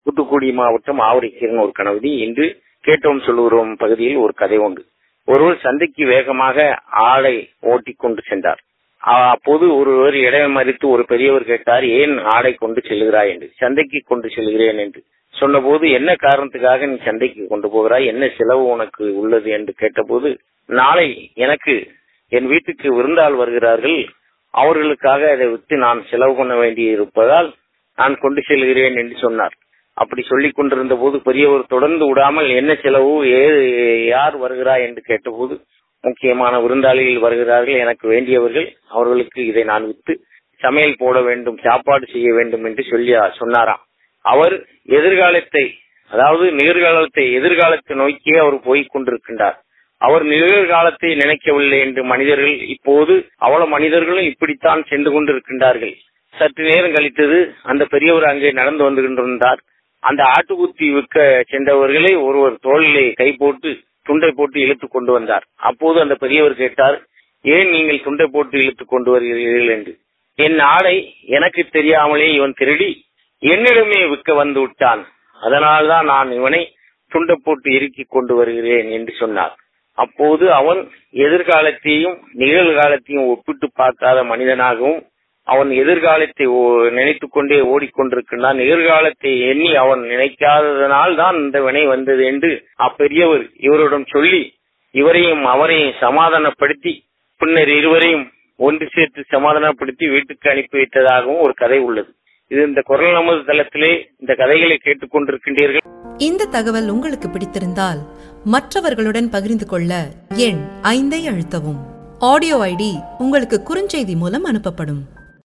தூத்துக்குடி மாவட்டம் ஆவரைக்கீரன் ஒரு கணவதி இன்று கேட்டோம் சொல்லுகிறோம் பகுதியில் ஒரு கதை உண்டு ஒருவர் சந்தைக்கு வேகமாக ஆளை ஓட்டிக் கொண்டு சென்றார் அப்போது ஒருவர் இடம் மறித்து ஒரு பெரியவர் கேட்டார் ஏன் ஆடை கொண்டு செல்கிறாய் என்று சந்தைக்கு கொண்டு செல்கிறேன் என்று சொன்னபோது என்ன காரணத்துக்காக நீ சந்தைக்கு கொண்டு போகிறாய் என்ன செலவு உனக்கு உள்ளது என்று கேட்டபோது நாளை எனக்கு என் வீட்டுக்கு விருந்தாள் வருகிறார்கள் அவர்களுக்காக அதை விட்டு நான் செலவு பண்ண வேண்டி இருப்பதால் நான் கொண்டு செல்கிறேன் என்று சொன்னார் அப்படி சொல்லிக் கொண்டிருந்த போது பெரியவர் தொடர்ந்து விடாமல் என்ன செலவு யார் வருகிறாய் என்று கேட்டபோது முக்கியமான விருந்தாளிகள் வருகிறார்கள் எனக்கு வேண்டியவர்கள் அவர்களுக்கு இதை நான் வித்து சமையல் போட வேண்டும் சாப்பாடு செய்ய வேண்டும் என்று சொல்லி சொன்னாராம் அவர் எதிர்காலத்தை அதாவது நிகழ்காலத்தை எதிர்காலத்தை நோக்கியே அவர் போய்க் கொண்டிருக்கின்றார் அவர் நிகழ்காலத்தை நினைக்கவில்லை என்று மனிதர்கள் இப்போது அவ்வளவு மனிதர்களும் இப்படித்தான் சென்று கொண்டிருக்கின்றார்கள் சற்று நேரம் கழித்தது அந்த பெரியவர் அங்கே நடந்து வந்து கொண்டிருந்தார் அந்த ஆட்டுக்குத்தி விற்க சென்றவர்களை ஒருவர் தோளிலே கை போட்டு துண்டை போட்டு இழுத்து கொண்டு வந்தார் அப்போது அந்த பெரியவர் கேட்டார் ஏன் நீங்கள் துண்டை போட்டு இழுத்து கொண்டு வருகிறீர்கள் என்று என் ஆடை எனக்கு தெரியாமலே இவன் திருடி என்னிடமே விற்க வந்து விட்டான் அதனால்தான் நான் இவனை துண்டை போட்டு இறுக்கி கொண்டு வருகிறேன் என்று சொன்னார் அப்போது அவன் எதிர்காலத்தையும் நிகழ்காலத்தையும் ஒப்பிட்டு பார்க்காத மனிதனாகவும் அவன் எதிர்காலத்தை நினைத்துக் கொண்டே ஓடிக்கொண்டிருக்கின்றான் நிகழ்காலத்தை எண்ணி அவன் நினைக்காததனால் தான் இந்த வினை வந்தது என்று அப்பெரியவர் இவரிடம் சொல்லி இவரையும் அவரையும் சமாதானப்படுத்தி பின்னர் இருவரையும் ஒன்று சேர்த்து சமாதானப்படுத்தி வீட்டுக்கு அனுப்பி வைத்ததாகவும் ஒரு கதை உள்ளது இது இந்த குரல் நமது தளத்திலே இந்த கதைகளை கேட்டுக்கொண்டிருக்கின்றீர்கள் இந்த தகவல் உங்களுக்கு பிடித்திருந்தால் மற்றவர்களுடன் பகிர்ந்து கொள்ள எண் ஐந்தை அழுத்தவும் ஆடியோ ஐடி உங்களுக்கு குறுஞ்செய்தி மூலம் அனுப்பப்படும்